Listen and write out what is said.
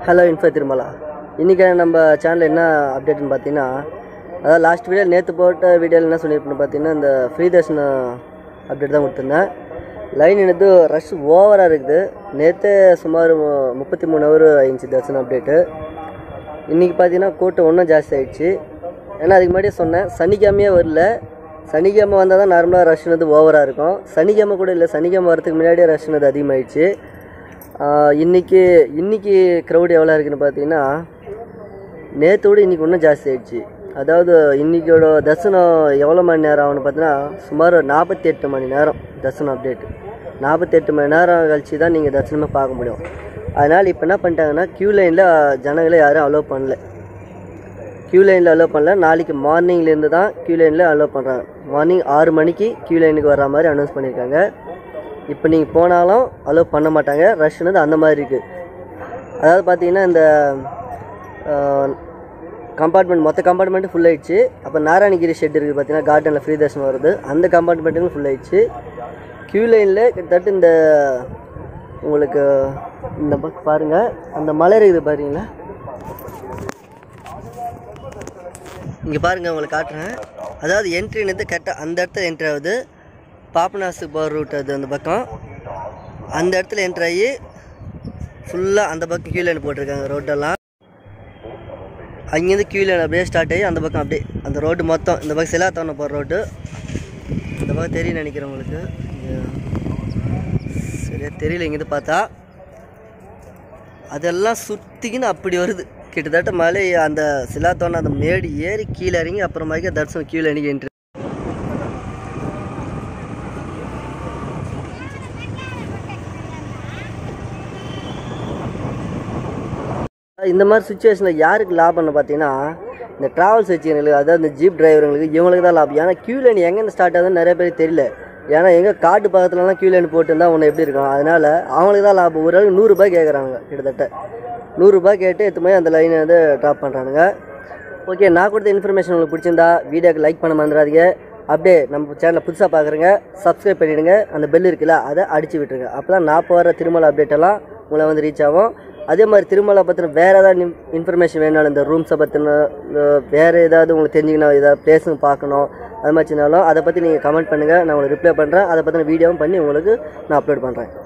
hello info Tirumala இன்றைக்கி நம்ம சேனலில் என்ன அப்டேட்னு பார்த்தீங்கன்னா அதாவது லாஸ்ட் வீடியோ நேற்று போட்ட வீடியோவில் என்ன சொல்லியிருப்பேன்னு பார்த்தீங்கன்னா இந்த ஃப்ரீ தர்ஷன அப்டேட் தான் கொடுத்துருந்தேன் லைன் என்னது ரஷ் ஓவராக இருக்குது நேற்று சுமார் மு- முப்பத்தி மூணு ஹவர் ஆயிடுச்சு தர்ஷன் அப்டேட்டு இன்றைக்கி பார்த்தீங்கன்னா கூட்டம் இன்னும் ஜாஸ்தி ஆயிடுச்சு ஏன்னா அதுக்கு முன்னாடியே சொன்னேன் சனிக்கிழமையே வரல சனிக்கிழமை வந்தால் தான் நார்மலாக ரஷ் வந்து ஓவராக இருக்கும் சனிக்கிழமை கூட இல்லை சனிக்கிழமை வரதுக்கு முன்னாடியே ரஷ் வந்து அதிகமாகிடுச்சு இன்றைக்கி இன்றைக்கி க்ரௌட் எவ்வளோ இருக்குன்னு பார்த்தீங்கன்னா நேற்றோட இன்றைக்கி இன்னும் ஜாஸ்தி ஆயிடுச்சு அதாவது இன்றைக்கியோட தர்சனம் எவ்வளோ மணி நேரம் ஆகும்னு பார்த்தீங்கன்னா சுமார் நாற்பத்தி எட்டு மணி நேரம் தர்சனம் அப்டேட் நாற்பத்தெட்டு மணி நேரம் கழிச்சு தான் நீங்கள் தர்சனமே பார்க்க முடியும் அதனால் இப்போ என்ன பண்ணிட்டாங்கன்னா க்யூ லைனில் ஜனங்களை யாரும் அலோவ் பண்ணல க்யூ லைனில் அலோவ் பண்ணல நாளைக்கு மார்னிங்லேருந்து தான் க்யூ லைனில் அலோவ் பண்ணுறாங்க மார்னிங் ஆறு மணிக்கு க்யூ லைனுக்கு வர மாதிரி அனௌன்ஸ் பண்ணியிருக்காங்க இப்போ நீங்கள் போனாலும் அலோவ் பண்ண மாட்டாங்க ரஷ்னது அந்த மாதிரி இருக்குது அதாவது பார்த்தீங்கன்னா இந்த கம்பார்ட்மெண்ட் மொத்த கம்பார்ட்மெண்ட்டும் ஃபுல் ஆயிடுச்சு அப்போ நாராயணகிரி ஷெட் இருக்குது பார்த்தீங்கன்னா கார்டனில் ஃப்ரீ தர்ஷனம் வருது அந்த கம்பார்ட்மெண்ட்டுக்கும் ஃபுல் ஆயிடுச்சு க்யூ லைனில் கிட்டத்தட்ட இந்த உங்களுக்கு இந்த பக்கம் பாருங்கள் அந்த மலை இருக்குது பாருங்களா இங்கே பாருங்கள் உங்களுக்கு காட்டுறேன் அதாவது என்ட்ரினது கரெக்டாக அந்த இடத்துல என்ட்ரி ஆகுது பாபநாசு போகிற ரூட் அது அந்த பக்கம் அந்த இடத்துல என்ட்ரி ஆகி ஃபுல்லாக அந்த பக்கம் கீழே போட்டிருக்காங்க ரோட்டெல்லாம் அங்கேருந்து கீழே அப்படியே ஸ்டார்ட் ஆகி அந்த பக்கம் அப்படியே அந்த ரோடு மொத்தம் இந்த பக்கம் சிலாத்தவனை போகிற ரோடு இந்த பக்கம் தெரியும் நினைக்கிறேன் உங்களுக்கு இங்க சரியா தெரியல இங்கேருந்து பார்த்தா அதெல்லாம் சுற்றிக்கின்னு அப்படி வருது கிட்டத்தட்ட மலை அந்த சிலாத்தோனை அந்த மேடு ஏறி கீழே இறங்கி அப்புறமாக்கி தரிசனம் கீழே இறங்கி என்ட்ரி இந்த மாதிரி சுச்சுவேஷனில் யாருக்கு லாபம்னு பார்த்தீங்கன்னா இந்த ட்ராவல்ஸ் வச்சுக்கிறவங்களுக்கு அதாவது இந்த ஜீப் டிரைவருங்களுக்கு இவங்களுக்கு தான் லாபம் ஏன்னா க்யூ லைன் எங்கேருந்து ஸ்டார்ட் ஆகுதுன்னு நிறைய பேருக்கு தெரியல ஏன்னா எங்கே காட்டு பக்கத்துலலாம் க்யூ லைன் போட்டுருந்தா உன்னை எப்படி இருக்கும் அதனால் அவங்களுக்கு தான் லாபம் ஒரு ஆளுக்கு நூறுரூபா கேட்குறாங்க கிட்டத்தட்ட நூறுரூபா கேட்டு எடுத்து போய் அந்த லைனை வந்து ட்ராப் பண்ணுறானுங்க ஓகே நான் கொடுத்த இன்ஃபர்மேஷன் உங்களுக்கு பிடிச்சிருந்தா வீடியோக்கு லைக் பண்ண மறந்துடாதீங்க அப்படியே நம்ம சேனலை புதுசாக பார்க்குறேங்க சப்ஸ்கிரைப் பண்ணிவிடுங்க அந்த பெல் இருக்குல்ல அதை அடிச்சு விட்டுருங்க அப்போ தான் நான் போகிற திருமலை அப்டேட் எல்லாம் உங்களை வந்து ரீச் ஆகும் அதே மாதிரி திருமலை பற்றின வேறு ஏதாவது இன்ஃபர்மேஷன் வேணாலும் இந்த ரூம்ஸை பற்றின வேறு ஏதாவது உங்களுக்கு தெரிஞ்சுக்கணும் ஏதாவது பிளேஸும் பார்க்கணும் அது மாதிரினாலும் அதை பற்றி நீங்கள் கமெண்ட் பண்ணுங்கள் நான் உங்களுக்கு ரிப்ளை பண்ணுறேன் அதை பற்றின வீடியோவும் பண்ணி உங்களுக்கு நான் அப்லோட் பண்ணுறேன்